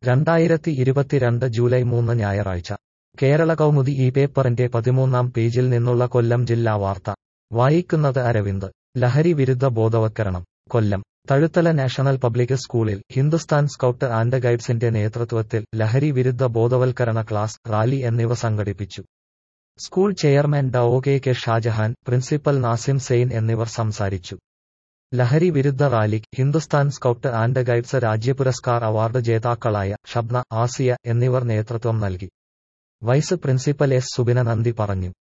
രണ്ടായിരത്തി ഇരുപത്തിരണ്ട് ജൂലൈ മൂന്ന് ഞായറാഴ്ച കേരള കൗമുദി ഈ പേപ്പറിന്റെ പതിമൂന്നാം പേജിൽ നിന്നുള്ള കൊല്ലം ജില്ലാ വാർത്ത വായിക്കുന്നത് അരവിന്ദ് ലഹരി വിരുദ്ധ ബോധവൽക്കരണം കൊല്ലം തഴുത്തല നാഷണൽ പബ്ലിക് സ്കൂളിൽ ഹിന്ദുസ്ഥാൻ സ്കൗട്ട് ആൻഡ് ഗൈഡ്സിന്റെ നേതൃത്വത്തിൽ ലഹരി വിരുദ്ധ ബോധവൽക്കരണ ക്ലാസ് റാലി എന്നിവ സംഘടിപ്പിച്ചു സ്കൂൾ ചെയർമാൻ ഡ O K K Shajahan principal Nasim Zain എന്നിവർ സംസാരിച്ചു ലഹരി വിരുദ്ധ റാലിക്ക് Hindustan scout and guides Rajya Puraskar award ജേതാക്കളായ ഷബ്ന ആസിയ എന്നിവർ നേതൃത്വം നൽകി വൈസ് പ്രിൻസിപ്പൽ എസ് സുബിന നന്ദി പറഞ്ഞു